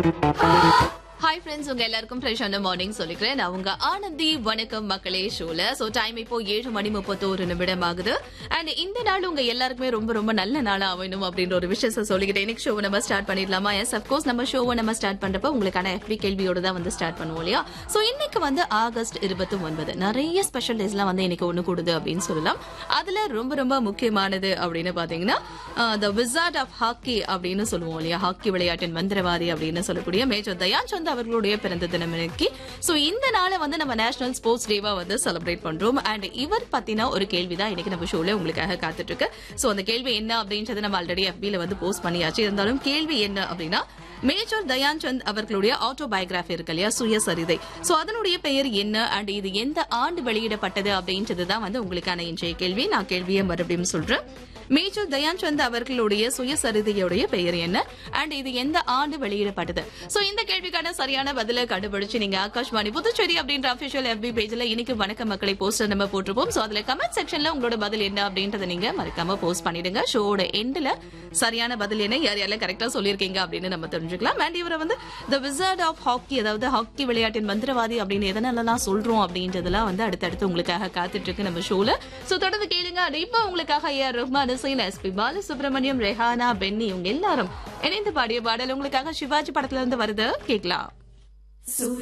hi friends உங்க எல்லாருக்கும் ஃப்ரெஷ்ஷான மார்னிங் சொல்லிக்கிறேன் நான் உங்க ஆனந்தி வணக்கம் மக்களே ஷோல சோ டைம் இப்போ ஏழு மணி முப்பத்தோரு நிமிடம் ஆகுது அண்ட் இந்த நாள் உங்க எல்லாருக்குமே ரொம்ப ரொம்ப நல்ல நாளா அமையணும் அப்படின்ற ஒரு விஷயத்த சொல்லிக்கிட்டேன் இன்னைக்கு ஷோவை நம்ம ஸ்டார்ட் பண்ணிடலாமா எஸ் அப்கோர்ஸ் நம்ம ஷோவை நம்ம ஸ்டார்ட் பண்றப்ப உங்களுக்கான எஃபி கேள்வியோட தான் வந்து ஸ்டார்ட் பண்ணுவோம் இல்லையா சோ இன்னைக்கு வந்து ஆகஸ்ட் இருபத்தி ஒன்பது நிறைய ஸ்பெஷல் டேஸ்லாம் வந்து இன்னைக்கு ஒண்ணு கூடுது அப்படின்னு சொல்லலாம் அதுல ரொம்ப ரொம்ப முக்கியமானது அப்படின்னு பாத்தீங்கன்னா த விசார்ட் ஆஃப் ஹாக்கி அப்படின்னு சொல்லுவோம் இல்லையா ஹாக்கி விளையாட்டின் மந்திரவாதி அப்படின்னு சொல்லக்கூடிய மேஜர் தயான் சந்த் அவர்களுடைய பிறந்த தினம் இன்னைக்கு சோ இந்த நாளை வந்து நம்ம நேஷனல் ஸ்போர்ட்ஸ் டேவா வந்து செலிப்ரேட் பண்றோம் அண்ட் இவர் பத்தின ஒரு கேள்விதான் இன்னைக்கு நம்ம ஷோல உங்களுக்காக காத்துட்டு இருக்கு சோ அந்த கேள்வி என்ன அப்படின்றத நம்ம ஆல்ரெடி FB-ல வந்து போஸ்ட் பண்ணியாச்சு இருந்தாலும் கேள்வி என்ன அப்படின்னா மேஜர் தயான் சந்த் அவர்களுடைய ஆட்டோபயோகிராஃபி இருக்கு இல்லையா சுயசரிதை சோ அதனுடைய பெயர் என்ன அண்ட் இது எந்த ஆண்டு வெளியிடப்பட்டது அப்படின்றது தான் வந்து உங்களுக்கான இன்றைய கேள்வி நான் கேள்வியை மறுபடியும் சொல்றேன் மேஜர் தயான் சந்த் அவர்களுடைய சுயசரிதையுடைய பெயர் என்ன அண்ட் இது எந்த ஆண்டு வெளியிடப்பட்டது சோ இந்த கேள்விக்கான சரியான பதிலை கண்டுபிடிச்சு நீங்க ஆகாஷ்வாணி புதுச்சேரி அப்படின்ற அபிஷியல் FB பேஜ்ல இன்னைக்கு வணக்க மக்களை போஸ்டர் நம்ம போட்டிருப்போம் சோ அதுல கமெண்ட் செக்ஷன்ல உங்களோட பதில் என்ன அப்படின்றத நீங்க மறக்காம போஸ்ட் பண்ணிடுங்க ஷோட எண்ட்ல சரியான பதில் என்ன யார் யாரெல்லாம் கரெக்டா சொல்லியிருக்கீங்க அப்படின்னு நம்ம தெரிஞ்சுக்கலாம் அண்ட் இவரை வந்து த விசார்ட் ஆஃப் ஹாக்கி அதாவது ஹாக்கி விளையாட்டின் மந்திரவாதி அப்படின்னு எதனாலலாம் சொல்றோம் அப்படின்றதெல்லாம் வந்து அடுத்தடுத்து உங்களுக்காக காத்துட்டு இருக்கு நம்ம ஷோல சோ தொடர்ந்து கேளுங்க அது இப்போ உங்களுக்காக ஏஆர் ரஹ்மான் இசையில் எஸ்பி பாலசுப்ரமணியம் ரெஹானா பென்னி இவங்க எல்லாரும் இணைந்து பாடிய பாடல் உங்களுக்காக சிவாஜி படத்துல இருந்து வருது கேட்கலாம்